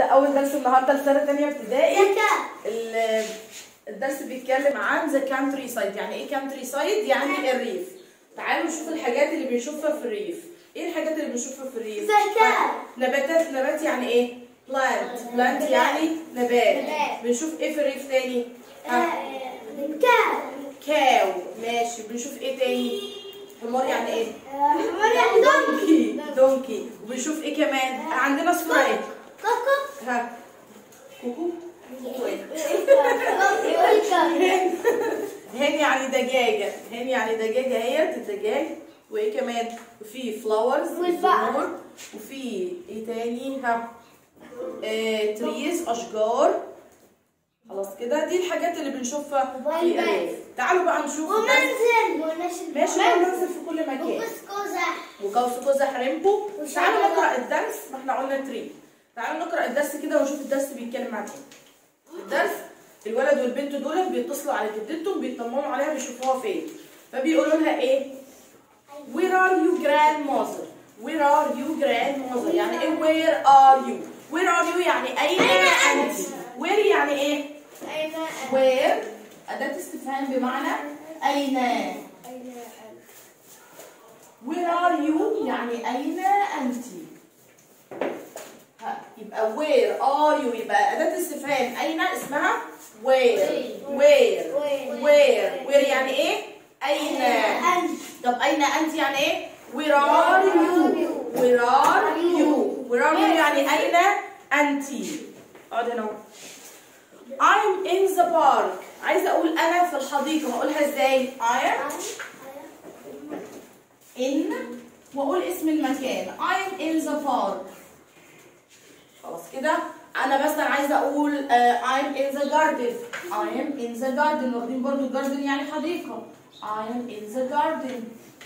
اول درس النهارده لسنه ثانيه ابتدائي ذكاء ال- الدرس بيتكلم عن ذا كانتري سايد يعني ايه كانتري سايد يعني الريف تعالوا نشوف الحاجات اللي بنشوفها في الريف ايه الحاجات اللي بنشوفها في الريف ذكاء. نباتات نبات يعني ايه بلانت بلانت يعني نبات نبات. بنشوف ايه في الريف تاني ها. ذكاء كاو ماشي بنشوف ايه تاني حمار يعني ايه حمار دونكي دونكي وبنشوف ايه كمان عندنا صورة ايه كوكو ها كوكو كوكو ايه كوكو هن يعني دجاجة هن يعني دجاجة هي الدجاج وايه كمان وفي فلاورز والبقرة. وفي ايه تاني ها آه تريز اشجار خلاص كده دي الحاجات اللي بنشوفها في والبيت. الريف تعالوا بقى نشوف ومنزل ماشي هو منزل في كل مكان وقوس قزح وقوس قزح ريمبو وشجرة. تعالوا نقرا الدرس ما احنا قلنا تري تعالوا نقرا الدرس كده ونشوف الدرس بيتكلم عن ايه الدرس الولد والبنت دول بيتصلوا على جدتهم بيطمنوا عليها بيشوفوها فين فبيقولوا لها ايه where are you grandmother where are you grandmother يعني ايه where are you where are you يعني اين انت where يعني ايه أين where اداه استفهام بمعنى اين Where are you يعني أين أنت؟ ها يبقى where are you يبقى أداة استفهام أين اسمها where where where where يعني إيه؟ أين أنت طب أين أنت يعني إيه؟ where are you where are you where are you يعني أين أنت؟ اقعد هنا أهو. I'm in the park عايزة أقول أنا في الحديقة هقولها إزاي؟ I am in واقول اسم المكان I'm in the park خلاص كده انا مثلا عايزه اقول آه، I'm in the garden I am in the garden واخدين برضو garden يعني حديقه I am in the garden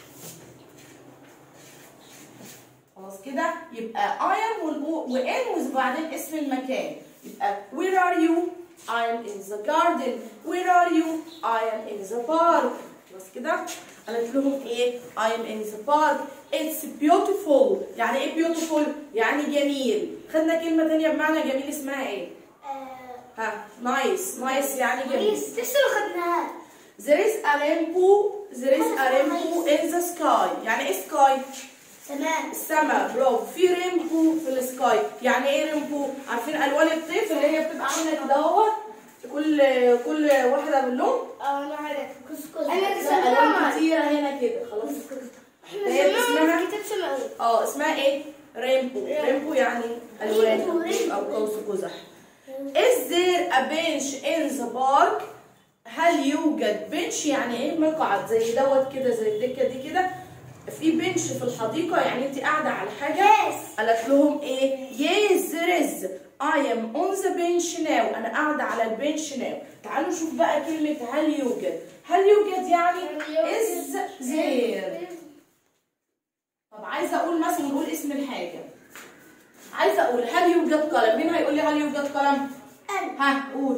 خلاص كده يبقى I am والأو- وان وبعدين اسم المكان يبقى where are you I am in the garden where are you I am in the park خلاص كده قالت لهم ايه I am in the park it's beautiful يعني ايه beautiful يعني جميل خدنا كلمة تانية بمعنى جميل اسمها ايه ها nice nice يعني جميل لسه ما خدناها there is a rainbow there is a rainbow in the sky يعني ايه sky تمام السما برافو في ريمبو في السكاي يعني ايه ريمبو عارفين الوان الطيف اللي هي بتبقى عامله كده اهو كل كل واحده باللون اه انا عارف كسكس لا، انا الوان كتيره هنا كده خلاص هي اسمها كتاب سماوي اه اسمها ايه ريمبو ريمبو يعني الوان ريمبو. او قوس قزح is there a bench in the park هل يوجد بنش يعني ايه مقعد زي دوت كده زي الدكه دي كده في بنش في الحديقه يعني انت قاعده على حاجه Yes. قالت لهم ايه yes there is I am on the bench now انا قاعده على البنش now تعالوا نشوف بقى كلمه هل يوجد هل يوجد يعني is there طب عايزه اقول مثلا نقول اسم الحاجه عايزه اقول هل يوجد قلم مين هيقول لي هل يوجد قلم ها قول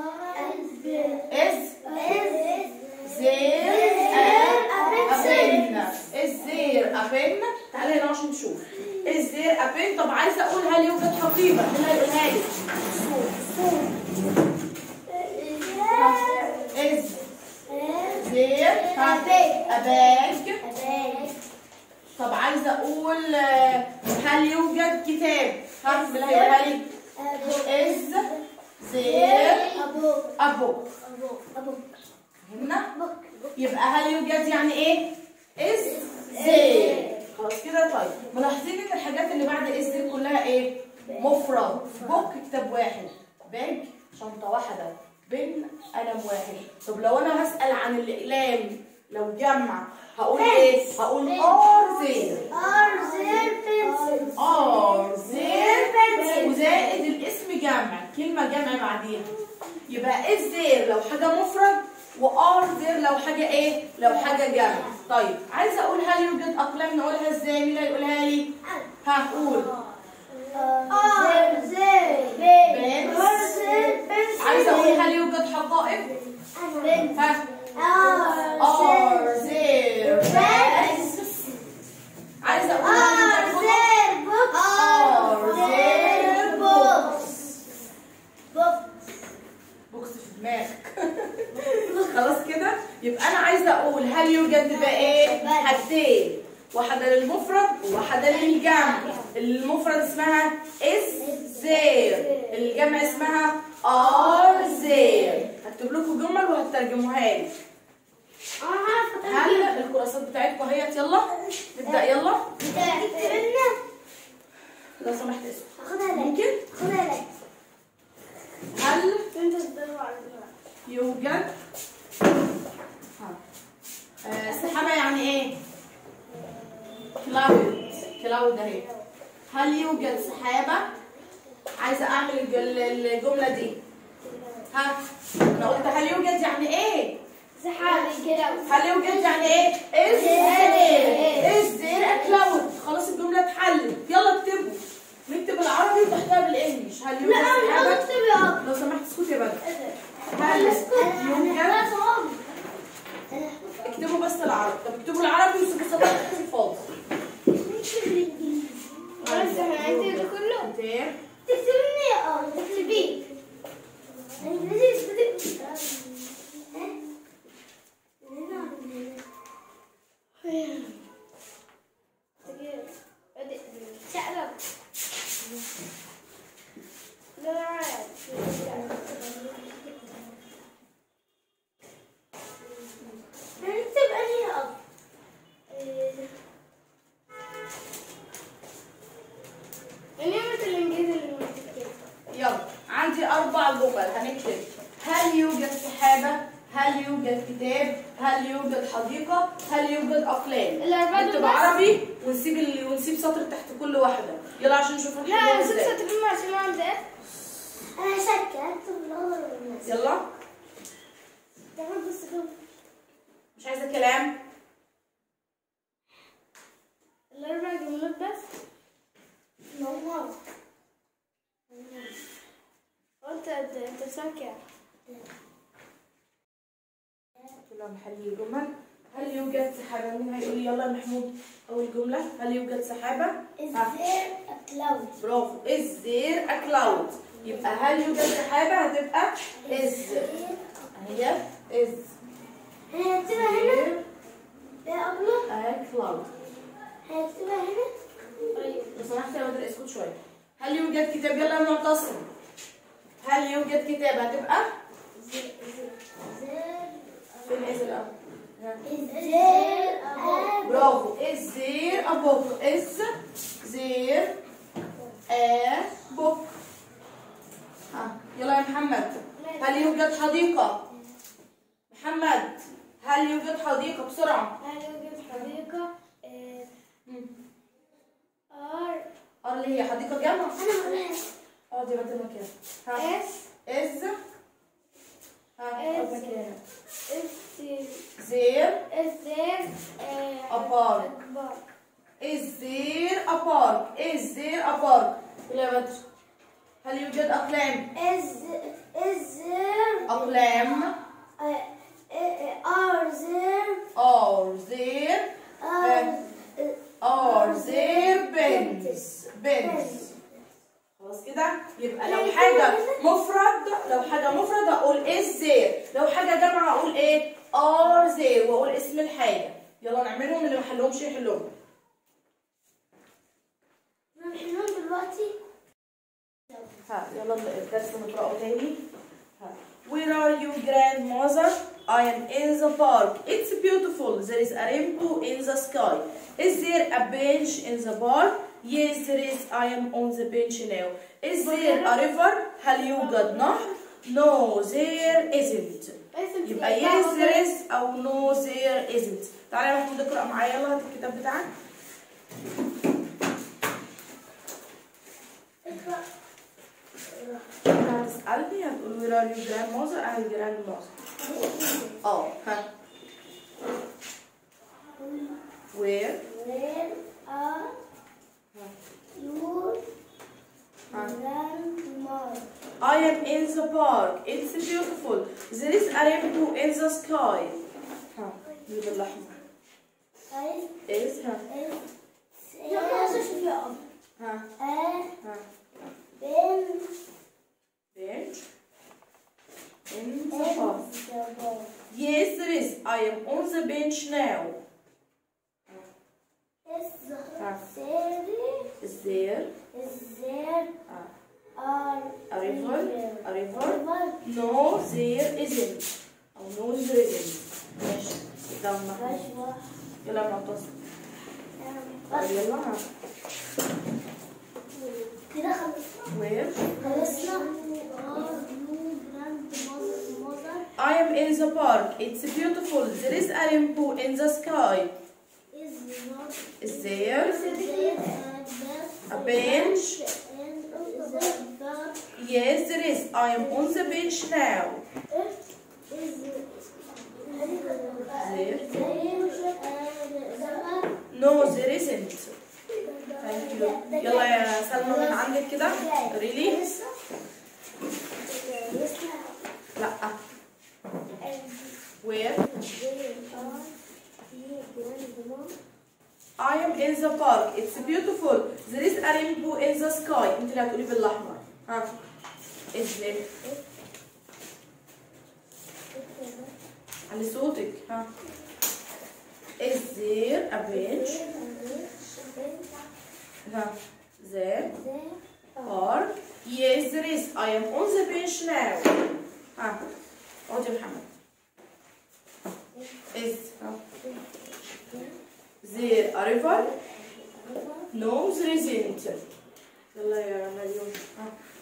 is there a pen is there a pen تعالى هنا عشان نشوف is there a pen طب عايزه اقول هل يوجد حقيبه مين هيقولها لي is there a bag طب عايزه اقول آه، هل يوجد كتاب ها مين هيقولها لي is there a book فهمنا يبقى هل يوجد يعني ايه is there خلاص كده طيب ملاحظين ان الحاجات اللي بعد is there كلها ايه مفرد بوك كتاب واحد باج شنطه واحده بن قلم واحد طب لو انا هسال عن الاقلام لو جمع هقول ايه هقول are there are there وزائد الاسم جمع كلمة جمع بعديها يبقى is there لو حاجة مفرد و are there لو حاجة ايه لو حاجة جمع طيب عايزة اقول هل يوجد اقلام نقولها ازاي مين هيقولها لي ها قول عايزة اقول هل يوجد حقائب ها are there bags عايزة اقول هل يوجد كتب are there books هل يوجد تبقى ايه حاجتين واحدة للمفرد وواحدة للجمع المفرد اسمها is there الجمع اسمها are there هكتب لكم جمل وهترجموها لي انا عارفه هل الكراسات بتاعتكم اهيت يلا نبدأ يلا اكتب لنا لو سمحت اسم خدها لك ممكن خدها لك هل انت تدور على الجماعة. يوجد ها. آه، سحابة يعني ايه؟ كلاود كلاود اهي هل يوجد سحابة؟ عايزة اعمل الج- ال- الجملة دي ها انا قلت هل يوجد يعني ايه؟ سحابي كده هل يوجد يعني ايه؟ is there is there a cloud خلاص الجملة اتحلت يلا اكتبوا نكتب العربي وتحتها بالانجلش هل يوجد لا انا سحابة؟ اكتب يا ابو لو سمحت اسكت يا بدر هل انا يوجد خلاص اهو انا اكتبوا بس العربي طب اكتبوا العربي وسيبوا سطر تحت الفاضي نكتب الانجليزي بس انا عايز ده كله كتاب تكتبني اه تكتبي الانجليزي تكتبي شعرك لا هنكتب أنهي أب النعمة الإنجليزي اللي بنكتب يلا عندي اربع جمل هنكتب هل يوجد سحابه هل يوجد كتاب هل يوجد حديقه هل يوجد اقلام الأربعة دول نكتب بس؟ عربي ونسيب ال... ونسيب سطر تحت كل واحده يلا عشان نشوف لا الحاجه أنا ست ازاي سطر ما عشان ما عندي أنا شاكة أكتب الأول والناس يلا تمام بس كم مش عايزه كلام الأربع جملات بس نور قلت أنت أنت ساكت يلا نحل الجمل هل يوجد سحابه مين هيقول لي يلا يا محمود اول جمله هل يوجد سحابه Is ها. there a cloud? برافو is there a cloud يبقى هل يوجد سحابة هتبقى is هي is هنكتبها هنا there يا أبلة a cloud هنكتبها هنا أيوة لو سمحت يا بدر اسكت شوية هل يوجد كتاب يلا يا معتصم هل يوجد كتاب هتبقى فين is الأول ها. Is there a برافو is there a book is there a book ها يلا يا محمد هل يوجد حديقة محمد هل يوجد حديقة بسرعة هل يوجد حديقة آه، مم. R اه اللي هي حديقة جامعة أنا هقولها اقعدي بدل مكان ها S is ها اقعد is مكانك is there is there آه، A park. a park. is there a park is there a park يلا يا بدر هل يوجد أقلام Is is there أقلام uh, uh, are there are there are are there pens pens خلاص كده يبقى لو حاجة مفرد لو حاجة مفرد هقول is there لو حاجة جمع هقول ايه are there واقول اسم الحاجة يلا نعملهم اللي ما حلهمش يحلهم نحلهم دلوقتي ها يلا الدرس نقرأه تاني ها Where are you grandmother? I am in the park. It's beautiful. There is a rainbow in the sky. Is there a bench in the park? Yes, there is. I am on the bench now. Is there a river? هل يوجد نهر؟ No, there isn't. يبقى yes, there is أو no, there isn't. تعالى يا محمود اقرأ معايا يلا هات الكتاب بتاعك. هتسألني هتقول where are you grandmother؟ أنا grandmother. اه ها where Where are you ها grandmother? I am in the park. It's beautiful. There is a rainbow in the sky. ها دي بالأحمر. I is ها لا ما أقصدش في أب ها A ها bench bench in the in park. the park. Yes, there is. I am on the bench now Is Ah. there is there is there ah, are a river a river river no there isn't أو no there isn't ماشي ده محمود رشوة يلا يا معتصم طيب يلا ها. كده خلصنا where خلصنا are you grandmother I am in the park it's beautiful there is a rainbow in the sky is not is there there a bench and the dog yes there is I am on the bench now is there there no there isn't thank you يلا يا سلمى من عندك كده really لا where I am in the park it's beautiful there is a rainbow in the sky انت اللي هتقولي بالاحمر ها is there علي صوتك ها is there a bench ها there park yes there is I am on the bench now ها اقعد يا محمد is ها there a river no there isn't يلا يا مريم ها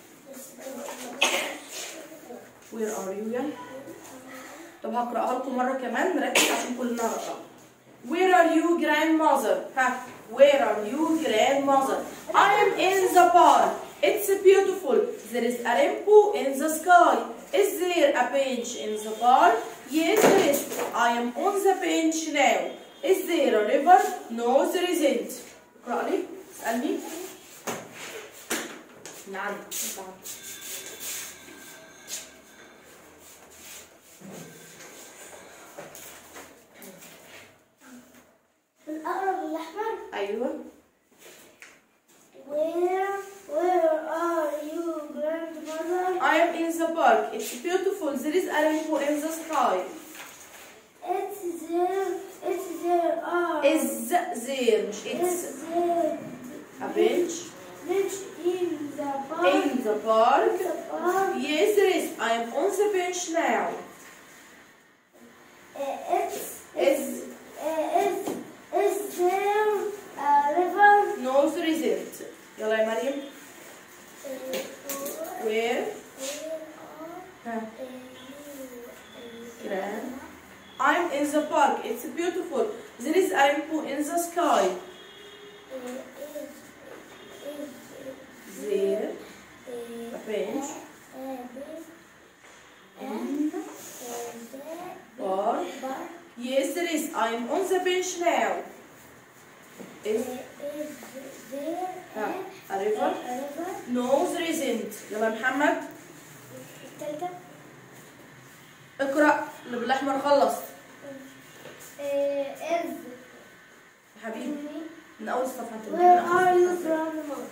where are you يلا طب هقرأها لكم مرة كمان نركز عشان كلنا نقرأ Where are you grandmother ها Where are you grandmother I am in the park It's beautiful There is a rainbow in the sky Is there a bench in the park Yes there is I am on the bench now Is there a river No there isn't اقرأ لي اسألني نعم نعم الأقرب الأحمر أيوه Where Where are you grandmother I am in the park. It's beautiful. There is a rainbow in the sky. It's there It's there are Is there مش it's It's there a bench Rich in the park in the park? the park Yes, there is. I am on the bench now. Uh, It's Is uh, is Is there a river no, there isn't. يلا يا مريم. Where? ها. Grand. I'm in the park. It's beautiful. There is a rainbow in the sky. There, a bench in park. Yes, there is. I am on the bench now. Is ها. a river? No, there isn't. يلا يا محمد. اقرأ اللي بالأحمر خلص. يا حبيبي من أول صفحة انت Where are you grandmother?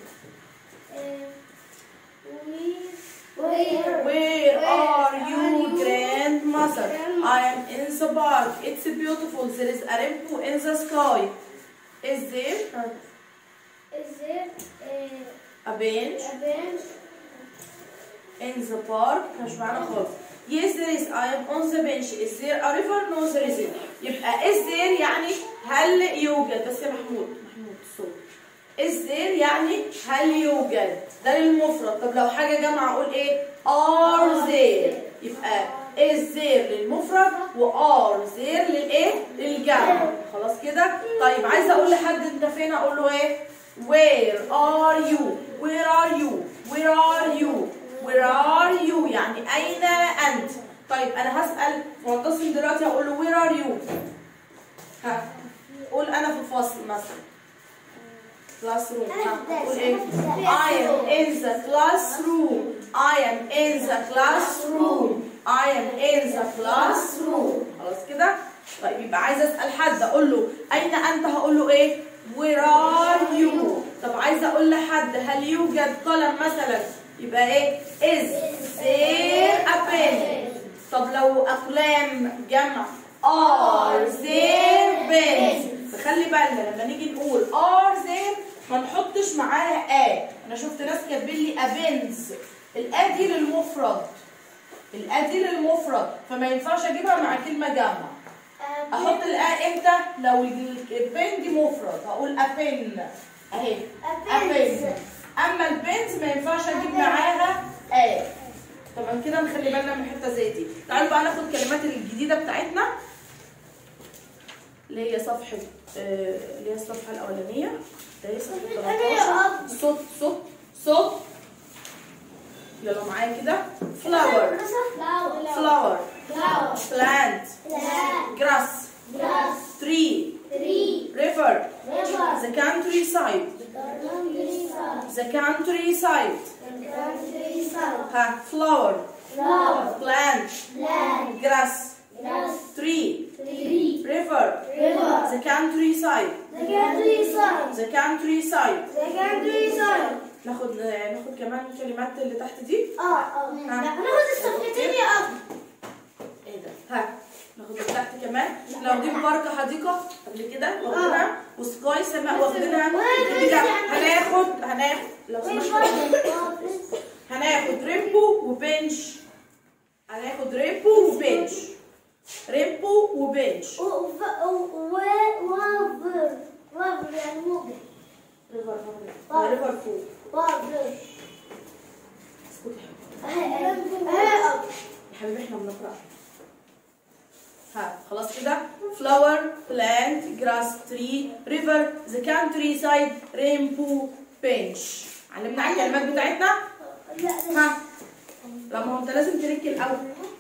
Where? Where are you, grandmother? I am in the park. It's beautiful. There is a rainbow in the sky. Is there Is there a, a bench a bench? in the park? مش معانا خالص. Yes, there is. I am on the bench. Is there a river? No, there isn't. يبقى is there يعني هل يوجد بس يا محمود محمود الصوت. is there يعني هل يوجد ده للمفرد طب لو حاجة جمع أقول إيه are there يبقى is there للمفرد و are there للإيه للجمع خلاص كده طيب عايزة أقول لحد أنت فين أقول له إيه where are you where are you where are you where are you يعني أين أنت طيب أنا هسأل معتصم دلوقتي هقول له where are you ها قول أنا في الفصل مثلا classroom ها قول إيه I am in the classroom I am in the classroom I am in the classroom خلاص كده طيب يبقى عايزه اسال حد اقول له اين انت هقول له ايه where are you طب عايزه اقول لحد هل يوجد قلم مثلا يبقى ايه is there a pen طب لو اقلام جمع are there pens فخلي بالنا لما نيجي نقول are there ما نحطش معاها a انا شفت ناس كاتبين لي a pens الا دي للمفرد الا دي للمفرد فما ينفعش اجيبها مع كلمه جمع احط الآ امتى لو البن دي مفرد هقول ابن اهي ابن اما البنز ما ينفعش اجيب معاها ا طبعا كده نخلي بالنا من حته زي دي تعالوا بقى ناخد الكلمات الجديده بتاعتنا اللي هي صفحه آه، اللي هي الصفحه الاولانيه اللي هي صفحه 13 صوت صوت صوت يلا معايا كده فلاور فلاور plant grass tree river the countryside the countryside ها flower plant grass tree river the countryside the countryside ناخد ناخد كمان الكلمات اللي تحت دي ايه ده ها ناخد اللي تحت كمان احنا واخدين بارك حديقه قبل كده واخدينها وسكاي سماء واخدينها كده هناخد هناخد لو سمحت هناخد ريمبو وبنش هناخد ريمبو وبنش ريمبو وبنش ريفر ريفر فوق اسكت يا حبيبي احنا بنقرا ها خلاص كده flower plant grass tree river the countryside rainbow bench علمنا على الكلمات بتاعتنا ها لا ما هو انت لازم تركي الاول